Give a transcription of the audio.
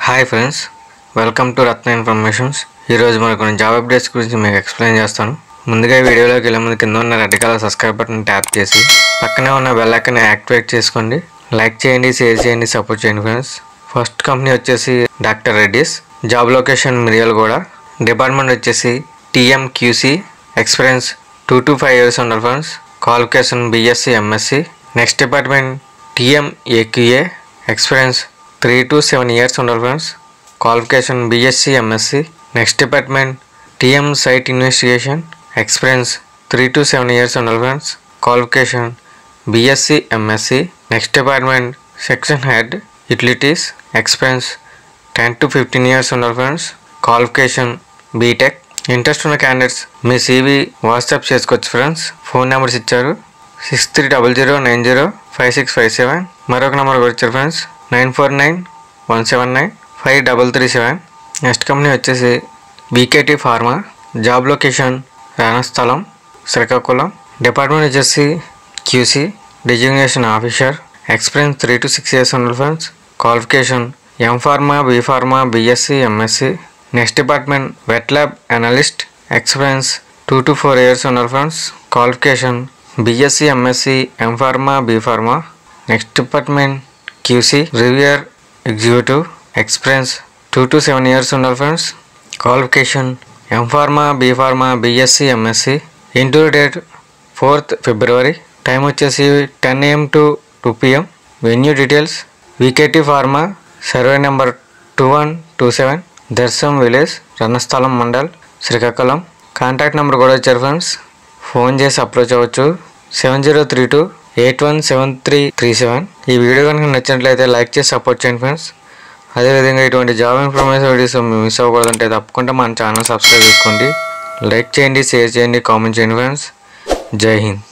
hi friends welcome to Ratna informations ఈరోజు మరి కొన్ని జాబ్ అప్డేట్స్ గురించి మీకు ఎక్స్ప్లెయిన్ చేస్తాను ముందుగా ఈ వీడియోలోకి వెళ్ళే ముందు కింద ఉన్న red colour subscribe button tap చేసి పక్కనే ఉన్న బెల్ ఐకాన్ యాక్టివేట్ చేసుకోండి లైక్ చేయండి షేర్ చేయండి సపోర్ట్ చేయండి ఫ్రెండ్స్ ఫస్ట్ కంపెనీ వచ్చేసి డాక్టర్ రెడ్డిస్ జాబ్ లొకేషన్ మిరియల్ కూడా డిపార్ట్మెంట్ వచ్చేసి TMQC experience two to five years ఉండాలి friends qualification BSc MSc next department TMAQA experience three to seven years ఉండాలి friends qualification BSc MSc next department TM site investigation experience three to seven years ఉండాలి friends qualification BSc MSc next department section head utilities experience ten to fifteen years ఉండాలి friends qualification BTech interest ఉన్న candidates మీ CV WhatsApp చేసుకోవచ్చు friends phone numbers ఇచ్చారు six three double zero nine zero five six five seven మరొక number కూడా ఇచ్చారు friends nine four nine one seven nine five double three seven next company వచ్చేసి BKT pharma job location Ranasthalam Srikakulam department వచ్చేసి QC designation officer experience three to six years ఉండాలి friends qualification M pharma B pharma BSc MSc next department wet lab analyst experience two to four years ఉండాలి friends qualification BSc MSc M pharma B pharma next department QC reviewer executive experience two to seven years ఉండాలి friends qualification M pharma B pharma BSc MSc interview date fourth ఫిబ్రవరి time వచ్చేసి ten AM to two PM venue details VKT pharma survey number two one two seven దర్శం village Ranasthalam mandal Srikakulam contact number కూడా ఇచ్చారు friends phone చేసి approach అవ్వచ్చు seven zero three two eight one seven three three seven ఈ video కనుక నచ్చినట్లయితే like చేసి support చేయండి friends అదేవిధంగా ఇటువంటి జాబ్ ఇన్ఫర్మేషన్ వీడియోస్ మిస్ అవ్వకూడదంటే తప్పకుండా మన ఛానల్ సబ్స్క్రైబ్ చేసుకోండి లైక్ చేయండి షేర్ చేయండి కామెంట్ చేయండి ఫ్రెండ్స్ జై హింద్